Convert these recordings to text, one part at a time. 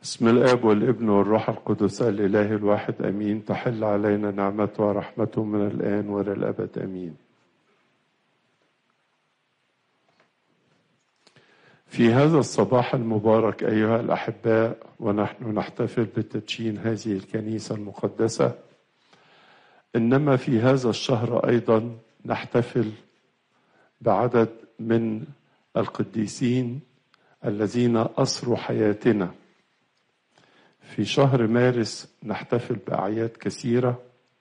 بسم الاب والابن والروح القدس الاله الواحد امين تحل علينا نعمته ورحمته من الان والى الابد امين في هذا الصباح المبارك ايها الاحباء ونحن نحتفل بتدشين هذه الكنيسه المقدسه انما في هذا الشهر ايضا نحتفل بعدد من القديسين الذين اسروا حياتنا في شهر مارس نحتفل باعياد كثيره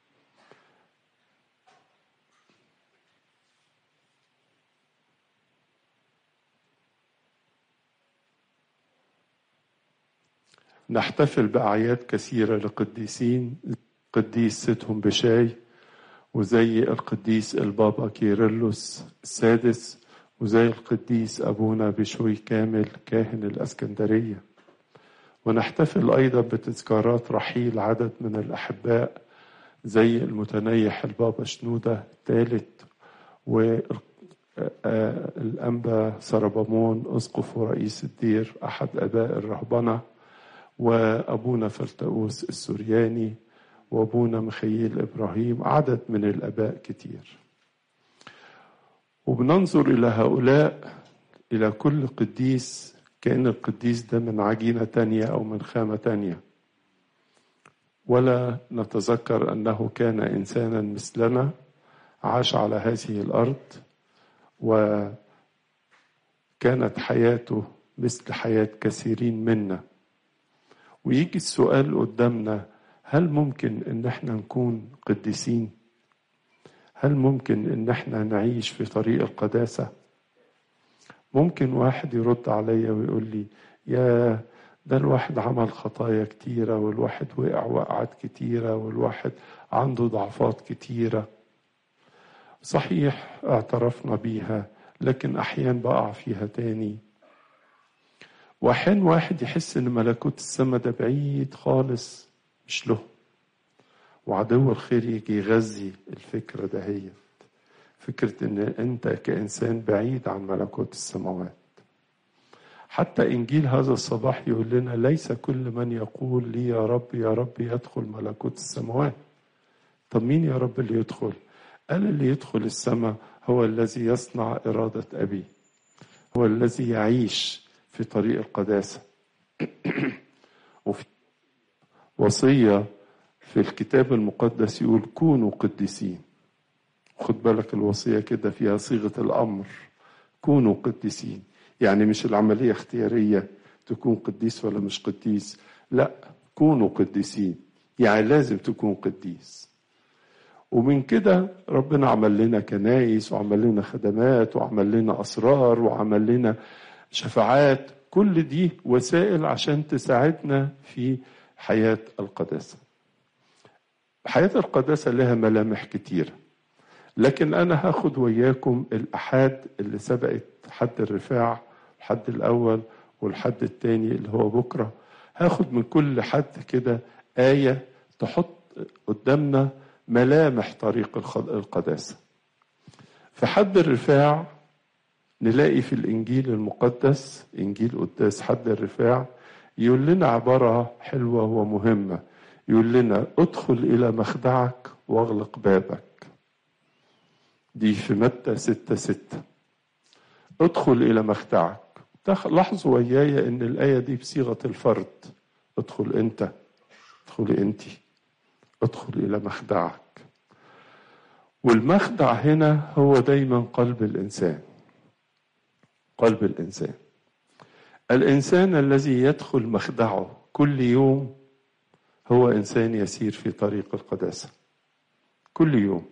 نحتفل بأعياد كثيرة لقديسين قديس سيدهم بشاي وزي القديس البابا كيرلس السادس وزي القديس أبونا بشوي كامل كاهن الأسكندرية ونحتفل أيضا بتذكارات رحيل عدد من الأحباء زي المتنيح البابا شنودة الثالث والأنبا سربامون أسقف ورئيس الدير أحد أباء الرهبنة وأبونا فلتؤوس السورياني وأبونا مخيل إبراهيم عدد من الآباء كتير وبننظر إلى هؤلاء إلى كل قديس كأن القديس ده من عجينة تانية أو من خامة تانية ولا نتذكر أنه كان إنسانا مثلنا عاش على هذه الأرض وكانت حياته مثل حياة كثيرين منا ويجي السؤال قدامنا هل ممكن ان احنا نكون قديسين هل ممكن ان احنا نعيش في طريق القداسة ممكن واحد يرد عليا ويقول لي يا ده الواحد عمل خطايا كتيرة والواحد وقع وقعات كتيرة والواحد عنده ضعفات كتيرة صحيح اعترفنا بيها لكن أحيانا بقع فيها تاني وأحيانا واحد يحس إن ملكوت السماء ده بعيد خالص مش له وعدو الخير يجي يغذي الفكرة دهيت فكرة إن أنت كإنسان بعيد عن ملكوت السماوات حتى إنجيل هذا الصباح يقول لنا ليس كل من يقول لي يا رب يا رب يدخل ملكوت السماوات طب مين يا رب اللي يدخل قال اللي يدخل السماء هو الذي يصنع إرادة أبي هو الذي يعيش في طريق القداسة وفي وصية في الكتاب المقدس يقول كونوا قديسين خد بالك الوصية كده فيها صيغة الأمر كونوا قديسين يعني مش العملية اختيارية تكون قديس ولا مش قديس لا كونوا قديسين يعني لازم تكون قديس ومن كده ربنا عمل لنا كنايس وعمل لنا خدمات وعمل لنا أسرار وعمل لنا شفاعات كل دي وسائل عشان تساعدنا في حياة القداسة حياة القداسة لها ملامح كتيرة لكن أنا هاخد وياكم الأحاد اللي سبقت حد الرفاع الحد الأول والحد التاني اللي هو بكرة هاخد من كل حد كده آية تحط قدامنا ملامح طريق القداسة في حد الرفاع نلاقي في الإنجيل المقدس إنجيل قداس حد الرفاع يقول لنا عبارة حلوة ومهمة يقول لنا ادخل إلى مخدعك واغلق بابك دي في متى ستة ستة ادخل إلى مخدعك لاحظوا وياي إن الآية دي بصيغة الفرد ادخل أنت ادخلي أنت ادخل إلى مخدعك والمخدع هنا هو دايما قلب الإنسان قلب الإنسان الإنسان الذي يدخل مخدعه كل يوم هو إنسان يسير في طريق القداسة كل يوم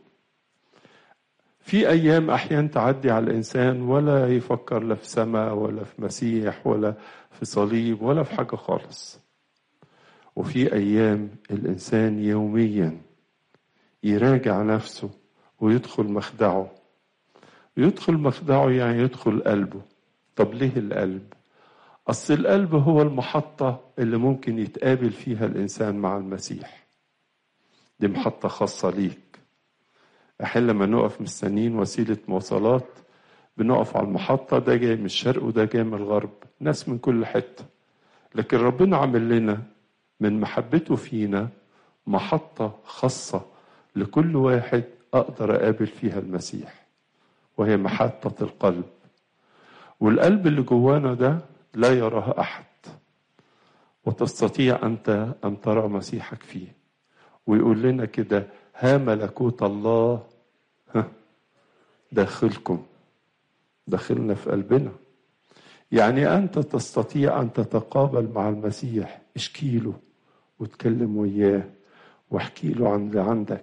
في أيام أحيانا تعدي على الإنسان ولا يفكر لا في سماء ولا في مسيح ولا في صليب ولا في حاجة خالص وفي أيام الإنسان يوميا يراجع نفسه ويدخل مخدعه يدخل مخدعه يعني يدخل قلبه طب ليه القلب أصل القلب هو المحطة اللي ممكن يتقابل فيها الإنسان مع المسيح دي محطة خاصة ليك أحيانا لما نقف مستنيين وسيلة مواصلات بنقف على المحطة ده جاي من الشرق وده جاي من الغرب ناس من كل حتة لكن ربنا عمل لنا من محبته فينا محطة خاصة لكل واحد أقدر أقابل فيها المسيح وهي محطة القلب والقلب اللي جوانا ده لا يراه أحد وتستطيع أنت أن ترى مسيحك فيه ويقول لنا كده ها ملكوت الله ها داخلكم داخلنا في قلبنا يعني أنت تستطيع أن تتقابل مع المسيح اشكي له وتكلم وياه واحكي له عن اللي عندك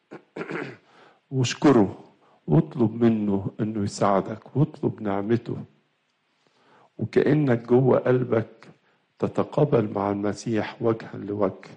واشكره واطلب منه انه يساعدك واطلب نعمته وكأنك جوه قلبك تتقابل مع المسيح وجها لوجه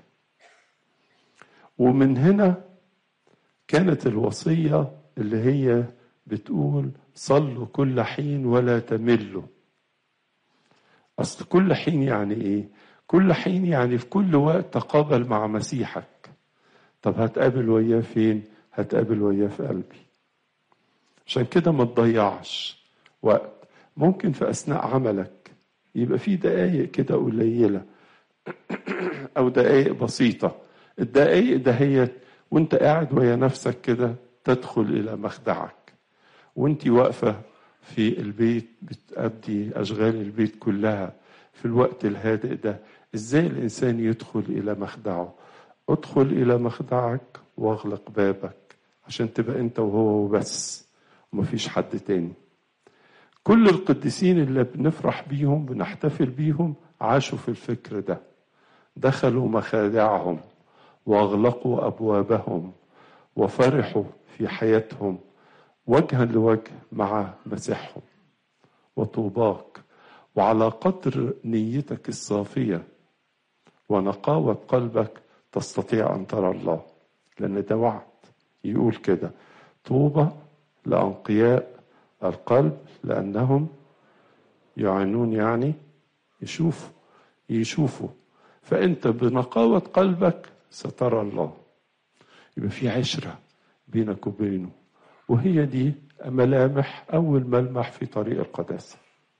ومن هنا كانت الوصية اللي هي بتقول صلوا كل حين ولا تملوا أصل كل حين يعني إيه؟ كل حين يعني في كل وقت تقابل مع مسيحك طب هتقابل وياه فين؟ هتقابل وياه في قلبي عشان كده ما تضيعش وقت ممكن في أثناء عملك يبقى في دقايق كده قليلة أو دقايق بسيطة الدقايق دهيت وانت قاعد ويا نفسك كده تدخل إلى مخدعك وانت واقفة في البيت بتأدي أشغال البيت كلها في الوقت الهادئ ده ازاي الإنسان يدخل إلى مخدعه ادخل إلى مخدعك واغلق بابك عشان تبقى انت وهو وبس ومفيش حد تاني كل القديسين اللي بنفرح بيهم بنحتفل بيهم عاشوا في الفكر ده دخلوا مخادعهم واغلقوا ابوابهم وفرحوا في حياتهم وجها لوجه مع مسيحهم وطوباك وعلى قدر نيتك الصافيه ونقاوه قلبك تستطيع ان ترى الله لان ده وعد يقول كده طوبى لانقياء القلب لانهم يعينون يعني يشوفوا يشوفوا فانت بنقاوه قلبك سترى الله يبقى في عشره بينك وبينه وهي دي ملامح اول ملمح في طريق القداسه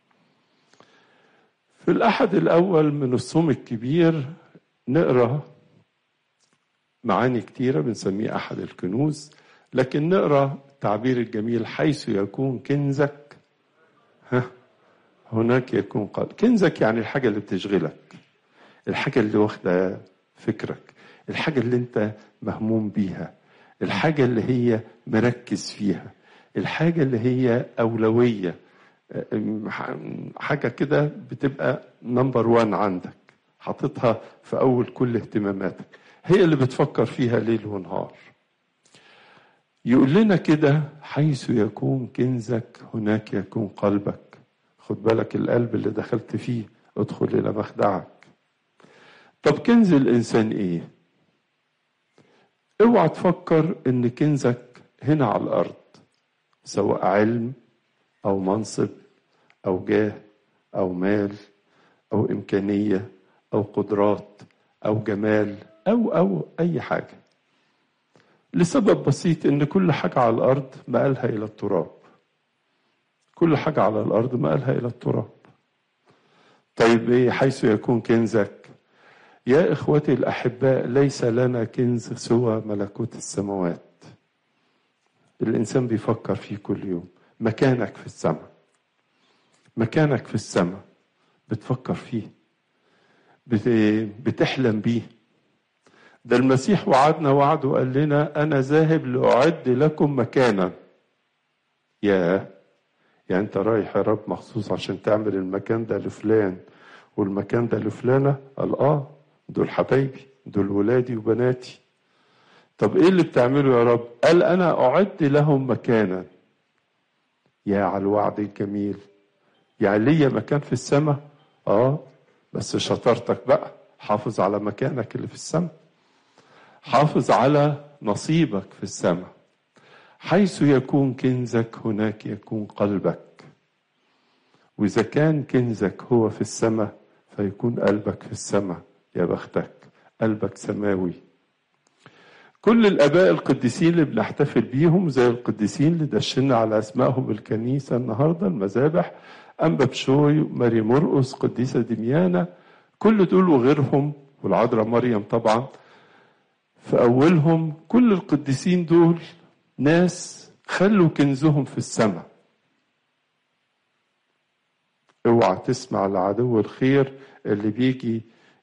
في الاحد الاول من الصوم الكبير نقرا معاني كتيره بنسميه احد الكنوز لكن نقرا التعبير الجميل حيث يكون كنزك ها هناك يكون قلب كنزك يعني الحاجه اللي بتشغلك الحاجه اللي واخده فكرك الحاجه اللي انت مهموم بيها الحاجه اللي هي مركز فيها الحاجه اللي هي اولويه حاجه كده بتبقى نمبر وان عندك حاططها في اول كل اهتماماتك هي اللي بتفكر فيها ليل ونهار يقول لنا كده حيث يكون كنزك هناك يكون قلبك خد بالك القلب اللي دخلت فيه ادخل الى مخدعك طب كنز الانسان ايه اوعى تفكر ان كنزك هنا على الارض سواء علم او منصب او جاه او مال او امكانيه او قدرات او جمال او او اي حاجه لسبب بسيط ان كل حاجه على الارض مآلها الى التراب كل حاجه على الارض مآلها الى التراب طيب ايه حيث يكون كنزك يا اخوتي الاحباء ليس لنا كنز سوى ملكوت السماوات الانسان بيفكر فيه كل يوم مكانك في السماء مكانك في السماء بتفكر فيه بتحلم بيه ده المسيح وعدنا وعد وقال لنا انا ذاهب لاعد لكم مكانا يا يعني انت رايح يا رب مخصوص عشان تعمل المكان ده لفلان والمكان ده لفلانه قال اه دول حبايبي دول ولادي وبناتي طب ايه اللي بتعمله يا رب قال انا اعد لهم مكانا يا على الوعد الجميل يعني ليا مكان في السماء اه بس شطارتك بقى حافظ على مكانك اللي في السماء حافظ على نصيبك في السماء حيث يكون كنزك هناك يكون قلبك واذا كان كنزك هو في السماء فيكون قلبك في السماء يا بختك قلبك سماوي كل الاباء القديسين اللي بنحتفل بيهم زي القديسين اللي دشنا على اسمائهم الكنيسه النهارده المذابح انبا بشوي ماري مرقس قديسه دميانه كل دول وغيرهم والعذراء مريم طبعا في أولهم كل القديسين دول ناس خلوا كنزهم في السماء اوعى تسمع لعدو الخير اللي بيجي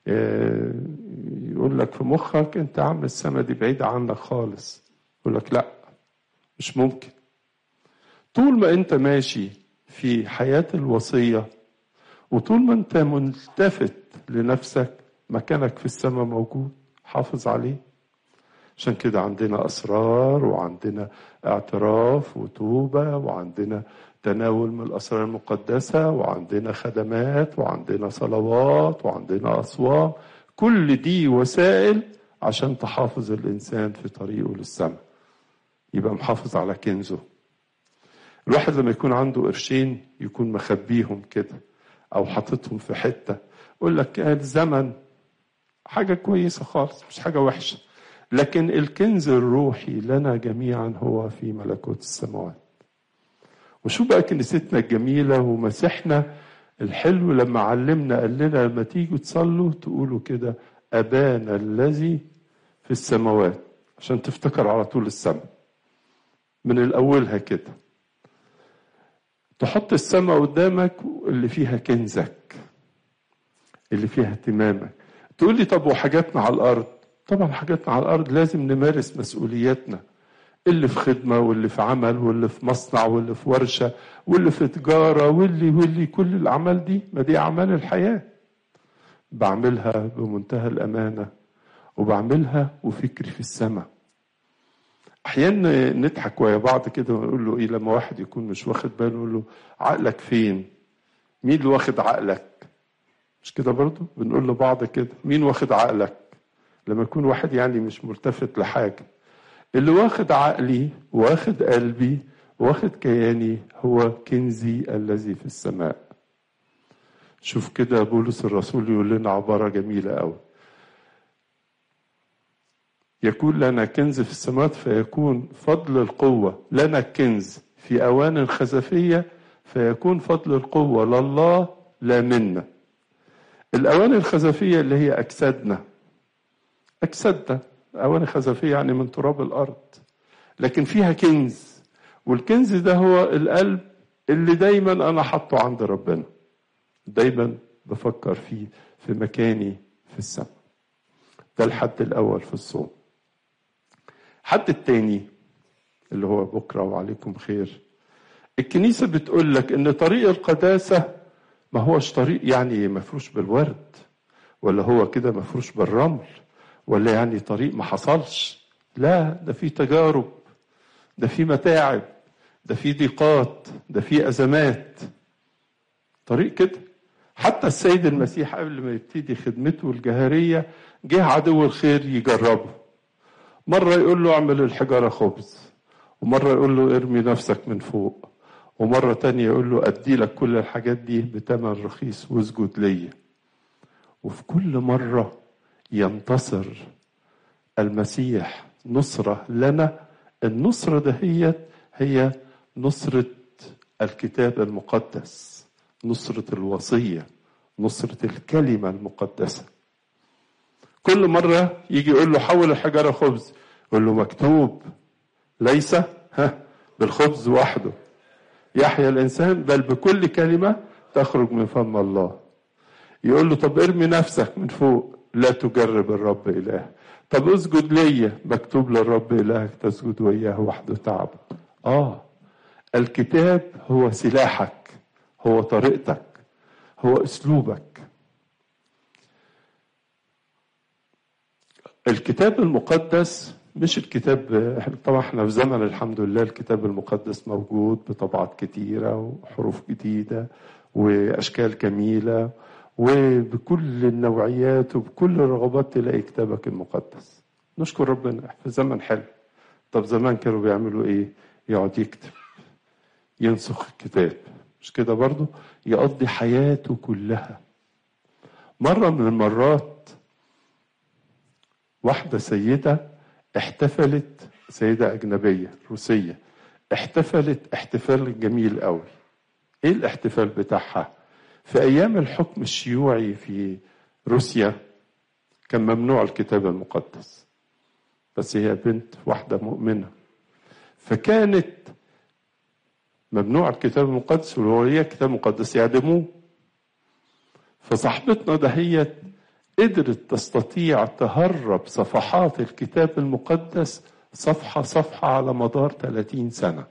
يقول لك في مخك انت عم السما دي بعيدة عنك خالص يقول لك لا مش ممكن طول ما انت ماشي في حياة الوصية وطول ما انت ملتفت لنفسك مكانك في السماء موجود حافظ عليه عشان كده عندنا أسرار وعندنا اعتراف وتوبة وعندنا تناول من الأسرار المقدسة وعندنا خدمات وعندنا صلوات وعندنا أصوات كل دي وسائل عشان تحافظ الإنسان في طريقه للسماء يبقى محافظ على كنزه الواحد لما يكون عنده قرشين يكون مخبيهم كده أو حاططهم في حتة يقول لك الزمن حاجة كويسة خالص مش حاجة وحشة لكن الكنز الروحي لنا جميعا هو في ملكوت السماوات وشو بقى كنيستنا الجميلة ومسيحنا الحلو لما علمنا قال لنا لما تيجوا تصلوا تقولوا كده أبانا الذي في السماوات عشان تفتكر على طول السماء من الأولها كده تحط السماء قدامك اللي فيها كنزك اللي فيها اهتمامك تقول لي طب وحاجاتنا على الأرض طبعا حاجاتنا على الأرض لازم نمارس مسؤولياتنا اللي في خدمة واللي في عمل واللي في مصنع واللي في ورشة واللي في تجارة واللي واللي كل الأعمال دي ما دي أعمال الحياة بعملها بمنتهى الأمانة وبعملها وفكري في السماء أحيانا نضحك ويا بعض كده ونقول له إيه لما واحد يكون مش واخد باله نقول له عقلك فين؟ مين اللي واخد عقلك؟ مش كده برضه؟ بنقول لبعض كده مين واخد عقلك؟ لما يكون واحد يعني مش ملتفت لحاجة اللي واخد عقلي واخد قلبي واخد كياني هو كنزي الذي في السماء شوف كده بولس الرسول يقول لنا عبارة جميلة أوي يكون لنا كنز في السماوات فيكون فضل القوة لنا الكنز في أوان خزفية فيكون فضل القوة لله لا منا الأواني الخزفية اللي هي أجسادنا أجسادنا أواني خزفية يعني من تراب الأرض لكن فيها كنز والكنز ده هو القلب اللي دايما أنا حاطه عند ربنا دايما بفكر فيه في مكاني في السماء ده الحد الأول في الصوم الحد التاني اللي هو بكرة وعليكم خير الكنيسة بتقول لك إن طريق القداسة ما هوش طريق يعني مفروش بالورد ولا هو كده مفروش بالرمل ولا يعني طريق ما حصلش لا ده في تجارب ده في متاعب ده في ضيقات ده في أزمات طريق كده حتى السيد المسيح قبل ما يبتدي خدمته الجهرية جه عدو الخير يجربه مرة يقول له اعمل الحجارة خبز ومرة يقول له ارمي نفسك من فوق ومرة تانية يقول له أدي لك كل الحاجات دي بتمن رخيص واسجد ليا وفي كل مرة ينتصر المسيح نصرة لنا النصرة دهيت هي نصرة الكتاب المقدس نصرة الوصية نصرة الكلمة المقدسة كل مرة يجي يقول له حول الحجارة خبز يقول له مكتوب ليس ها بالخبز وحده يحيا الإنسان بل بكل كلمة تخرج من فم الله يقول له طب ارمي نفسك من فوق لا تجرب الرب إله طب اسجد ليا مكتوب للرب إلهك تسجد وإياه وحده تعب آه الكتاب هو سلاحك هو طريقتك هو أسلوبك الكتاب المقدس مش الكتاب طبعا احنا في زمن الحمد لله الكتاب المقدس موجود بطبعات كتيرة وحروف جديدة وأشكال جميلة وبكل النوعيات وبكل الرغبات تلاقي كتابك المقدس نشكر ربنا في زمن حلو طب زمان كانوا بيعملوا ايه يقعد يكتب ينسخ الكتاب مش كده برضه يقضي حياته كلها مرة من المرات واحدة سيدة احتفلت سيدة أجنبية روسية احتفلت احتفال جميل قوي ايه الاحتفال بتاعها في ايام الحكم الشيوعي في روسيا كان ممنوع الكتاب المقدس بس هي بنت واحدة مؤمنة فكانت ممنوع الكتاب المقدس ولو هي كتاب مقدس يعدموه فصاحبتنا دهيت قدرت تستطيع تهرب صفحات الكتاب المقدس صفحة صفحة على مدار 30 سنة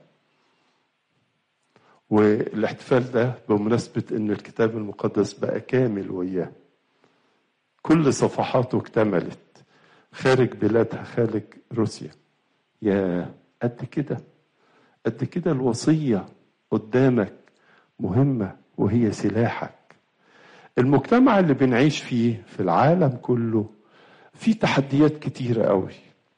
والاحتفال ده بمناسبة ان الكتاب المقدس بقى كامل وياه كل صفحاته اكتملت خارج بلادها خارج روسيا يا قد كده قد كده الوصية قدامك مهمة وهي سلاحك المجتمع اللي بنعيش فيه في العالم كله في تحديات كتيرة قوي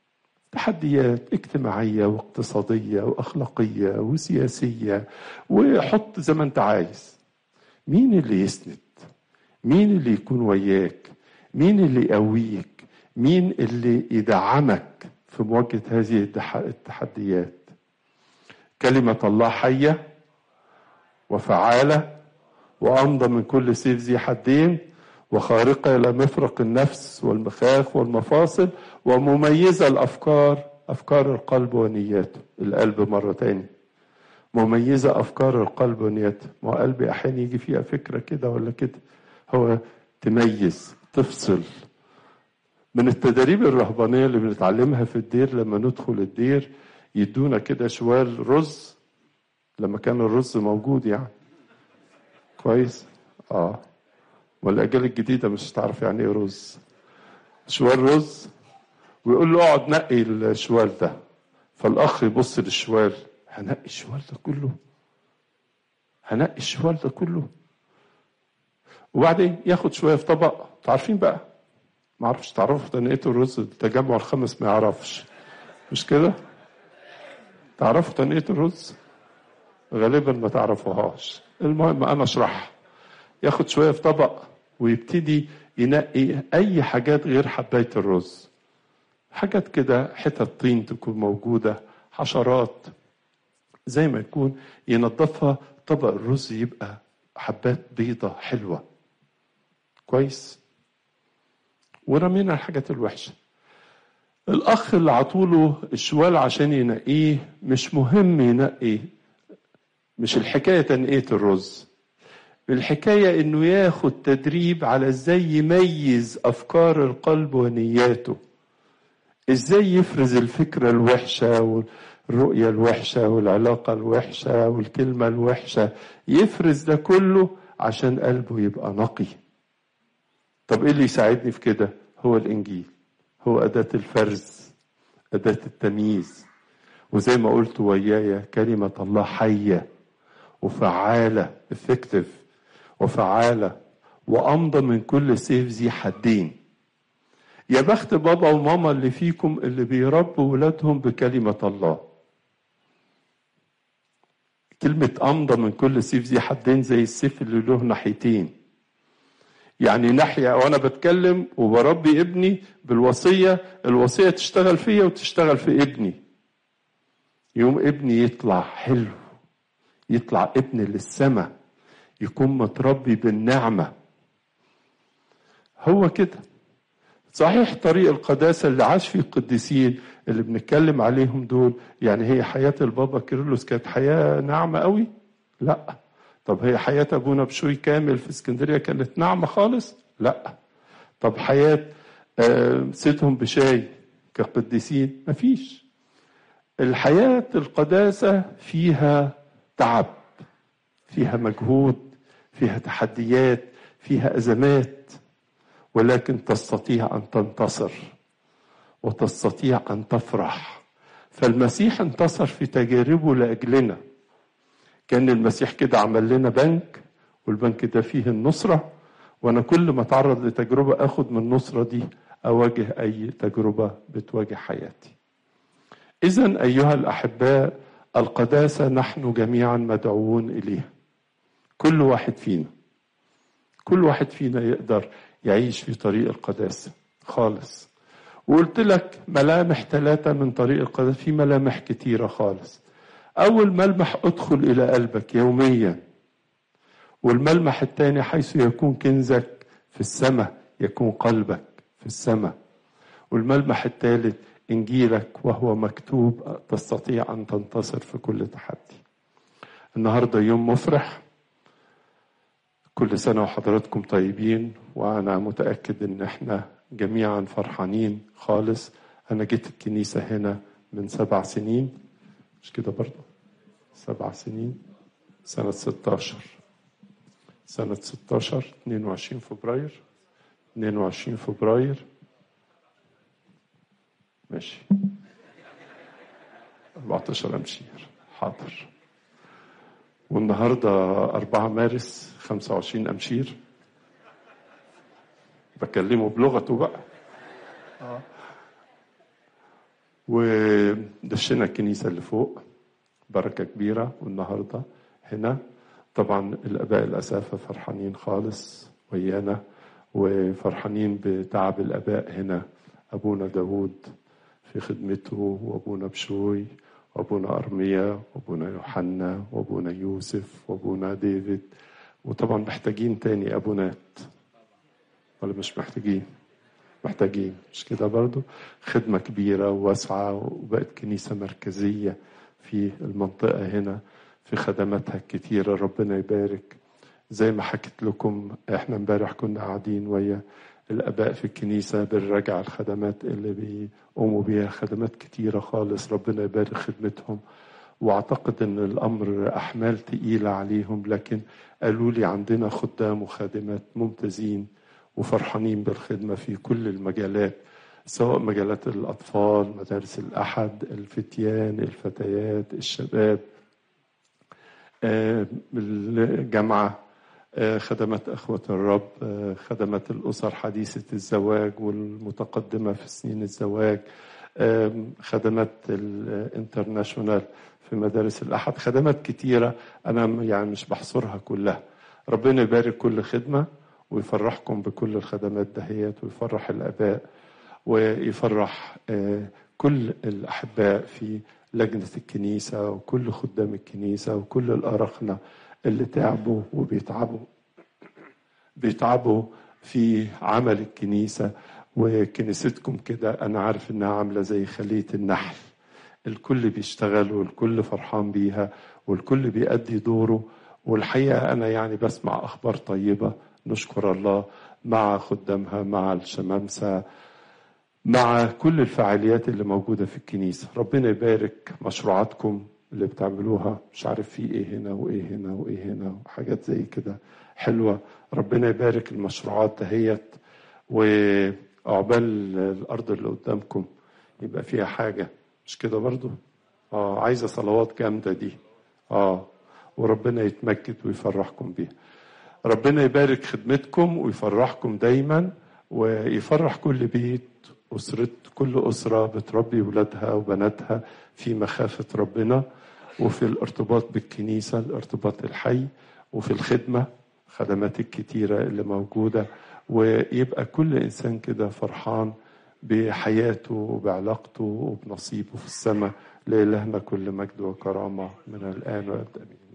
تحديات اجتماعية واقتصادية وأخلاقية وسياسية وحط زي ما أنت عايز مين اللي يسند مين اللي يكون وياك مين اللي يقويك مين اللي يدعمك في مواجهة هذه التحديات كلمة الله حية وفعالة وأمضى من كل سيف ذي حدين وخارقة إلى مفرق النفس والمخاخ والمفاصل ومميزة الأفكار أفكار القلب ونياته القلب مرة تاني مميزة أفكار القلب ونياته ما هو قلبي أحيانا يجي فيها فكرة كده ولا كده هو تميز تفصل من التدريب الرهبانية اللي بنتعلمها في الدير لما ندخل الدير يدونا كده شوال رز لما كان الرز موجود يعني كويس اه والاجيال الجديده مش هتعرف يعني ايه رز شوال رز ويقول له اقعد نقي الشوال ده فالاخ يبص للشوال هنقي الشوال ده كله هنقي الشوال ده كله وبعدين ياخد شويه في طبق عارفين بقى ما اعرفش تعرفوا تنقية الرز التجمع الخامس ما يعرفش مش كده تعرفوا تنقية الرز غالبا ما تعرفوهاش المهم انا اشرحها ياخد شويه في طبق ويبتدي ينقي اي حاجات غير حبايه الرز حاجات كده حتت طين تكون موجوده حشرات زي ما يكون ينظفها طبق الرز يبقى حبات بيضة حلوة كويس ورمينا الحاجات الوحشة الأخ اللي عطوله الشوال عشان ينقيه مش مهم ينقي مش الحكاية تنقية الرز الحكاية انه ياخد تدريب على ازاي يميز افكار القلب ونياته ازاي يفرز الفكرة الوحشة والرؤية الوحشة والعلاقة الوحشة والكلمة الوحشة يفرز ده كله عشان قلبه يبقى نقي طب ايه اللي يساعدني في كده هو الانجيل هو اداة الفرز اداة التمييز وزي ما قلت ويايا كلمة الله حية وفعالة effective وفعالة وأمضى من كل سيف ذي حدين يا بخت بابا وماما اللي فيكم اللي بيربوا ولادهم بكلمة الله كلمة أمضى من كل سيف ذي حدين زي السيف اللي له ناحيتين يعني ناحية وأنا بتكلم وبربي ابني بالوصية الوصية تشتغل فيا وتشتغل في ابني يوم ابني يطلع حلو يطلع ابن للسماء يكون متربي بالنعمة هو كده صحيح طريق القداسة اللي عاش فيه القديسين اللي بنتكلم عليهم دول يعني هي حياة البابا كيرلس كانت حياة ناعمة قوي لا طب هي حياة أبونا بشوي كامل في اسكندرية كانت ناعمة خالص لا طب حياة سيدهم بشاي كقديسين مفيش الحياة القداسة فيها تعب فيها مجهود فيها تحديات فيها ازمات ولكن تستطيع ان تنتصر وتستطيع ان تفرح فالمسيح انتصر في تجاربه لاجلنا كان المسيح كده عمل لنا بنك والبنك ده فيه النصره وانا كل ما اتعرض لتجربه اخد من النصره دي اواجه اي تجربه بتواجه حياتي اذا ايها الاحباء القداسه نحن جميعا مدعوون اليها كل واحد فينا كل واحد فينا يقدر يعيش في طريق القداسة خالص وقلت لك ملامح ثلاثة من طريق القداسة في ملامح كتيرة خالص أول ملمح ادخل إلى قلبك يوميا والملمح الثاني حيث يكون كنزك في السماء يكون قلبك في السماء والملمح الثالث إنجيلك وهو مكتوب تستطيع أن تنتصر في كل تحدي النهاردة يوم مفرح كل سنة وحضراتكم طيبين وأنا متأكد إن إحنا جميعا فرحانين خالص أنا جيت الكنيسة هنا من سبع سنين مش كده برضه سبع سنين سنة 16 سنة 16 22 فبراير 22 فبراير ماشي 14 أمشير حاضر والنهاردة 4 مارس 25 أمشير بكلمه بلغته بقى ودشنا الكنيسة اللي فوق بركة كبيرة والنهاردة هنا طبعا الآباء الأسافة فرحانين خالص ويانا وفرحانين بتعب الآباء هنا أبونا داود في خدمته وأبونا بشوي وأبونا أرميا وأبونا يوحنا وأبونا يوسف وأبونا ديفيد وطبعا محتاجين تاني أبونات ولا مش محتاجين محتاجين مش كده برضو خدمة كبيرة وواسعة وبقت كنيسة مركزية في المنطقة هنا في خدماتها الكتيرة ربنا يبارك زي ما حكيت لكم احنا امبارح كنا قاعدين ويا الاباء في الكنيسه بنراجع الخدمات اللي بيقوموا بيها خدمات كتيره خالص ربنا يبارك خدمتهم واعتقد ان الامر احمال تقيله عليهم لكن قالوا لي عندنا خدام وخادمات ممتازين وفرحانين بالخدمه في كل المجالات سواء مجالات الاطفال مدارس الاحد الفتيان الفتيات الشباب الجامعه خدمات أخوة الرب خدمات الأسر حديثة الزواج والمتقدمة في سنين الزواج خدمات الانترناشونال في مدارس الأحد خدمات كتيرة أنا يعني مش بحصرها كلها ربنا يبارك كل خدمة ويفرحكم بكل الخدمات دهيت ويفرح الآباء ويفرح كل الأحباء في لجنة الكنيسة وكل خدام الكنيسة وكل الأرخنة اللي تعبوا وبيتعبوا بيتعبوا في عمل الكنيسة وكنيستكم كده أنا عارف إنها عاملة زي خلية النحل الكل بيشتغل والكل فرحان بيها والكل بيأدي دوره والحقيقة أنا يعني بسمع أخبار طيبة نشكر الله مع خدامها مع الشمامسة مع كل الفعاليات اللي موجودة في الكنيسة ربنا يبارك مشروعاتكم اللي بتعملوها مش عارف في ايه هنا وايه هنا وايه هنا وحاجات زي كده حلوة ربنا يبارك المشروعات دهيت وعقبال الأرض اللي قدامكم يبقى فيها حاجة مش كده برضو اه عايزة صلوات جامدة دي اه وربنا يتمجد ويفرحكم بيها ربنا يبارك خدمتكم ويفرحكم دايما ويفرح كل بيت أسرة كل أسرة بتربي ولادها وبناتها في مخافة ربنا وفي الارتباط بالكنيسة الارتباط الحي وفي الخدمة خدمات الكتيرة اللي موجودة ويبقى كل إنسان كده فرحان بحياته وبعلاقته وبنصيبه في السماء لإلهنا كل مجد وكرامة من الآن وأبد أمين